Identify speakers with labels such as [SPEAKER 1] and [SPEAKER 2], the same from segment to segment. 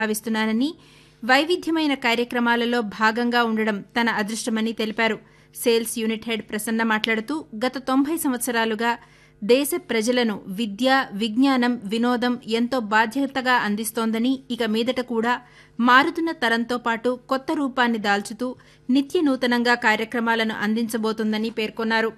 [SPEAKER 1] భావిస్తున్నానని వైవిధ్యమైన కార్యక్రమాలలో భాగంగా ఉండడం తన అదృష్టమని తెలిపారు సేల్స్ యూనిట్ హెడ్ ప్రసన్న మాట్లాడుతూ గత తొంభై సంవత్సరాలుగా దేశ ప్రజలను విద్య విజ్ఞానం వినోదం ఎంతో బాధ్యతగా అందిస్తోందని ఇక మీదట కూడా మారుతున్న తరంతో పాటు కొత్త రూపాన్ని దాల్చుతూ నిత్య నూతనంగా కార్యక్రమాలను అందించబోతోందని పేర్కొన్నారు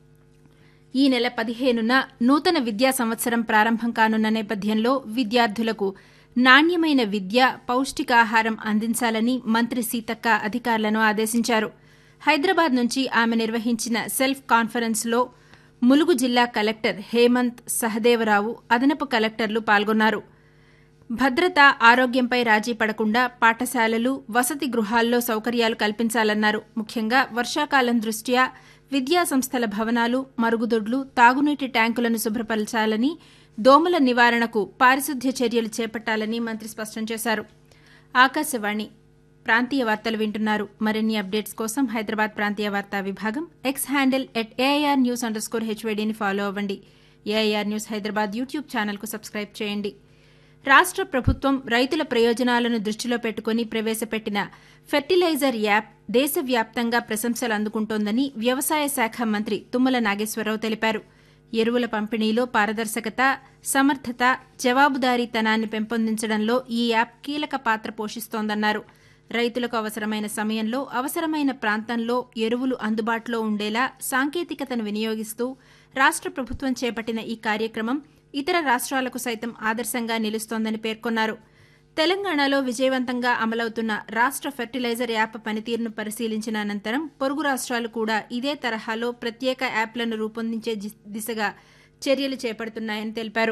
[SPEAKER 1] ఈ నెల పదిహేనున నూతన విద్యా సంవత్సరం ప్రారంభం కానున్న నేపథ్యంలో విద్యార్థులకు నాణ్యమైన విద్య పౌష్టికాహారం అందించాలని మంత్రి సీతక్క అధికారులను ఆదేశించారు హైదరాబాద్ నుంచి ఆమె నిర్వహించిన సెల్ఫ్ కాన్ఫరెన్స్లో ములుగు జిల్లా కలెక్టర్ హేమంత్ సహదేవరావు అదనపు కలెక్టర్లు పాల్గొన్నారు భద్రత ఆరోగ్యంపై రాజీ పడకుండా పాఠశాలలు వసతి గృహాల్లో సౌకర్యాలు కల్పించాలన్నారు ముఖ్యంగా వర్షాకాలం దృష్ట్యా విద్యా సంస్థల భవనాలు మరుగుదొడ్లు తాగునీటి ట్యాంకులను శుభ్రపరచాలని దోమల నివారణకు పారిశుద్ధ్య చర్యలు చేపట్టాలని మంత్రి స్పష్టం చేశారు ఆకాశవాణి ప్రాంతీయ వార్తలు వింటున్నారు మరిన్ని అప్డేట్స్ కోసం హైదరాబాద్ ప్రాంతీయ వార్తా విభాగం X handle at AIR news under score హెచ్వైడీని ఫాలో అవ్వండి ఏఐఆర్ న్యూస్ హైదరాబాద్ యూట్యూబ్ ఛానల్కు సబ్స్క్రైబ్ చేయండి రాష్ట్ర ప్రభుత్వం రైతుల ప్రయోజనాలను దృష్టిలో పెట్టుకుని ప్రవేశపెట్టిన ఫెర్టిలైజర్ యాప్ దేశవ్యాప్తంగా ప్రశంసలు అందుకుంటోందని వ్యవసాయ శాఖ మంత్రి తుమ్మల నాగేశ్వరరావు తెలిపారు ఎరువుల పంపిణీలో పారదర్శకత సమర్థత జవాబుదారీతనాన్ని పెంపొందించడంలో ఈ యాప్ కీలక పాత్ర పోషిస్తోందన్నారు రైతులకు అవసరమైన సమయంలో అవసరమైన ప్రాంతంలో ఎరువులు అందుబాటులో ఉండేలా సాంకేతికతను వినియోగిస్తూ రాష్ట్ర ప్రభుత్వం చేపట్టిన ఈ కార్యక్రమం ఇతర రాష్ట్రాలకు సైతం ఆదర్శంగా నిలుస్తోందని పేర్కొన్నారు తెలంగాణలో విజయవంతంగా అమలవుతున్న రాష్ట్ర ఫెర్టిలైజర్ యాప్ పనితీరును పరిశీలించిన అనంతరం పొరుగు రాష్ట్రాలు కూడా ఇదే తరహాలో ప్రత్యేక యాప్లను రూపొందించే దిశగా చర్యలు చేపడుతున్నాయని తెలిపారు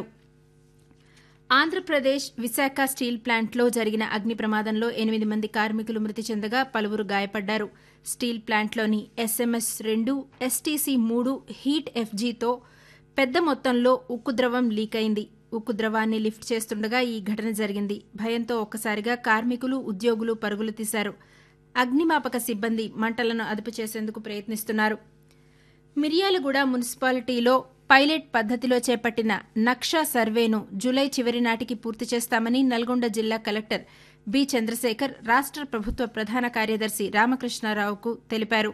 [SPEAKER 1] ఆంధ్రప్రదేశ్ విశాఖ స్టీల్ ప్లాంట్లో జరిగిన అగ్ని ప్రమాదంలో ఎనిమిది మంది కార్మికులు మృతి చెందగా పలువురు గాయపడ్డారు స్టీల్ ప్లాంట్లోని ఎస్ఎంఎస్ రెండు ఎస్టీసీ మూడు హీట్ ఎఫ్జీతో పెద్ద మొత్తంలో ఉక్కు ద్రవం లీక్ అయింది ఉక్కు ద్రవాన్ని లిఫ్ట్ చేస్తుండగా ఈ ఘటన జరిగింది భయంతో ఒక్కసారిగా కార్మికులు ఉద్యోగులు పరుగులు తీశారు అగ్నిమాపక సిబ్బంది మంటలను అదుపు చేసేందుకు ప్రయత్నిస్తున్నారు మిర్యాలగూడ మున్సిపాలిటీలో పైలట్ పద్దతిలో చేపట్టిన నక్షా సర్వేను జులై చివరి నాటికి పూర్తి చేస్తామని నల్గొండ జిల్లా కలెక్టర్ బి చంద్రశేఖర్ రాష్ట్ర ప్రభుత్వ ప్రధాన కార్యదర్శి రామకృష్ణారావుకు తెలిపారు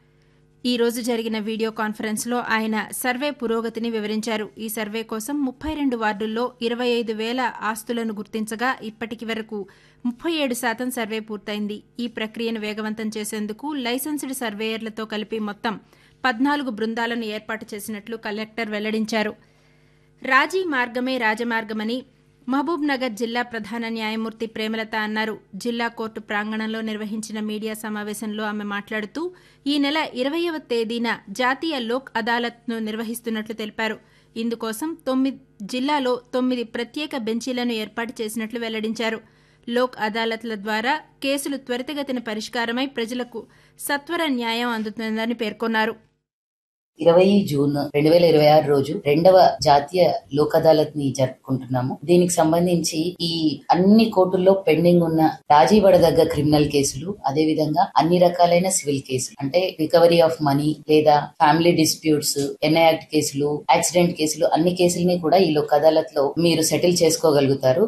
[SPEAKER 1] ఈ రోజు జరిగిన వీడియో కాన్ఫరెన్స్లో ఆయన సర్వే పురోగతిని వివరించారు ఈ సర్వే కోసం ముప్పై రెండు వార్డుల్లో ఇరవై ఐదు వేల ఆస్తులను గుర్తించగా ఇప్పటికి వరకు ముప్పై ఏడు శాతం సర్వే పూర్తయింది ఈ ప్రక్రియను వేగవంతం చేసేందుకు లైసెన్స్డ్ సర్వేయర్లతో కలిపి మొత్తం పద్నాలుగు బృందాలను ఏర్పాటు చేసినట్లు కలెక్టర్ వెల్లడించారు రాజీ మార్గమే రాజమార్గమని మహబూబ్ నగర్ జిల్లా ప్రధాన న్యాయమూర్తి ప్రేమలత అన్నారు జిల్లా కోర్టు ప్రాంగణంలో నిర్వహించిన మీడియా సమావేశంలో ఆమె మాట్లాడుతూ ఈ నెల ఇరవయవ తేదీన జాతీయ లోక్ అదాలత్ను నిర్వహిస్తున్నట్లు తెలిపారు ఇందుకోసం తొమ్మిది జిల్లాలో తొమ్మిది ప్రత్యేక బెంచీలను ఏర్పాటు చేసినట్లు వెల్లడించారు లోక్ అదాలత్ల ద్వారా కేసులు త్వరితగతిన పరిష్కారమై ప్రజలకు సత్వర న్యాయం అందుతుందని పేర్కొన్నారు
[SPEAKER 2] ఇరవై జూన్ రెండు వేల ఇరవై ఆరు రోజు రెండవ జాతీయ లోక్ అదాలత్ ని జరుపుకుంటున్నాము దీనికి సంబంధించి ఈ అన్ని కోర్టుల్లో పెండింగ్ ఉన్న రాజీ పడదగ్గ క్రిమినల్ కేసులు అదే విధంగా అన్ని రకాలైన సివిల్ కేసులు అంటే రికవరీ ఆఫ్ మనీ లేదా ఫ్యామిలీ డిస్ప్యూట్స్ ఎన్ఐ యాక్ట్ కేసులు యాక్సిడెంట్ కేసులు అన్ని కేసుల్ని కూడా ఈ లోక్ అదాలత్ లో మీరు సెటిల్ చేసుకోగలుగుతారు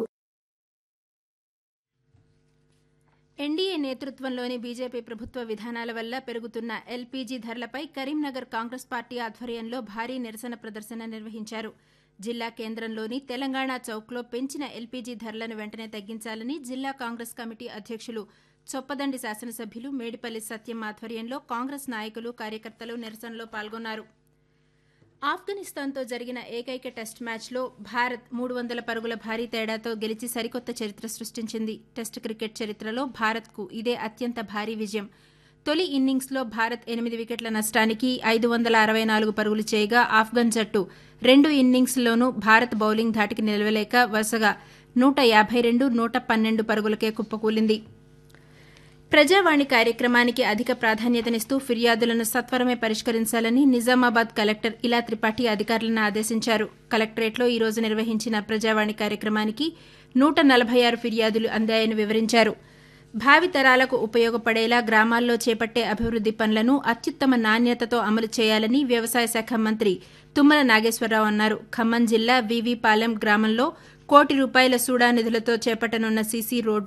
[SPEAKER 1] ఎన్డీఏ నేతృత్వంలోని బీజేపీ ప్రభుత్వ విధానాల వల్ల పెరుగుతున్న ఎల్పీజీ ధరలపై కరీంనగర్ కాంగ్రెస్ పార్టీ ఆధ్వర్యంలో భారీ నిరసన ప్రదర్శన నిర్వహించారు జిల్లా కేంద్రంలోని తెలంగాణ చౌక్లో పెంచిన ఎల్పీజీ ధరలను వెంటనే తగ్గించాలని జిల్లా కాంగ్రెస్ కమిటీ అధ్యక్షులు చొప్పదండి శాసనసభ్యులు మేడిపల్లి సత్యం ఆధ్వర్యంలో కాంగ్రెస్ నాయకులు కార్యకర్తలు నిరసనలో పాల్గొన్నారు ఆఫ్ఘనిస్తాన్తో జరిగిన ఏకైక టెస్ట్ మ్యాచ్లో భారత్ మూడు వందల పరుగుల భారీ తేడాతో గెలిచి సరికొత్త చరిత్ర సృష్టించింది టెస్ట్ క్రికెట్ చరిత్రలో భారత్కు ఇదే అత్యంత భారీ విజయం తొలి ఇన్నింగ్స్లో భారత్ ఎనిమిది వికెట్ల నష్టానికి ఐదు వందల అరవై నాలుగు పరుగులు చేయగా ఆఫ్ఘన్ జట్టు రెండు ఇన్నింగ్స్లోనూ భారత్ బౌలింగ్ ధాటికి నిలవలేక వరుసగా నూట యాభై రెండు నూట పన్నెండు పరుగులకే కుప్పకూలింది ప్రజావాణి కార్యక్రమానికి అధిక ప్రాధాన్యతనిస్తూ ఫిర్యాదులను సత్వరమే పరిష్కరించాలని నిజామాబాద్ కలెక్టర్ ఇలా త్రిపాఠి అధికారులను ఆదేశించారు కలెక్టరేట్లో ఈ రోజు నిర్వహించిన ప్రజావాణి కార్యక్రమానికి నూట నలభై ఆరు ఫిర్యాదులు అందాయని వివరించారు భావితరాలకు ఉపయోగపడేలా గ్రామాల్లో చేపట్టే అభివృద్ది పనులను అత్యుత్తమ నాణ్యతతో అమలు చేయాలని వ్యవసాయ శాఖ మంత్రి తుమ్మల నాగేశ్వరరావు అన్నారు ఖమ్మం జిల్లా వివిపాలెం గ్రామంలో కోటి రూపాయల సూడా నిధులతో చేపట్టనున్న సీసీ రోడ్లు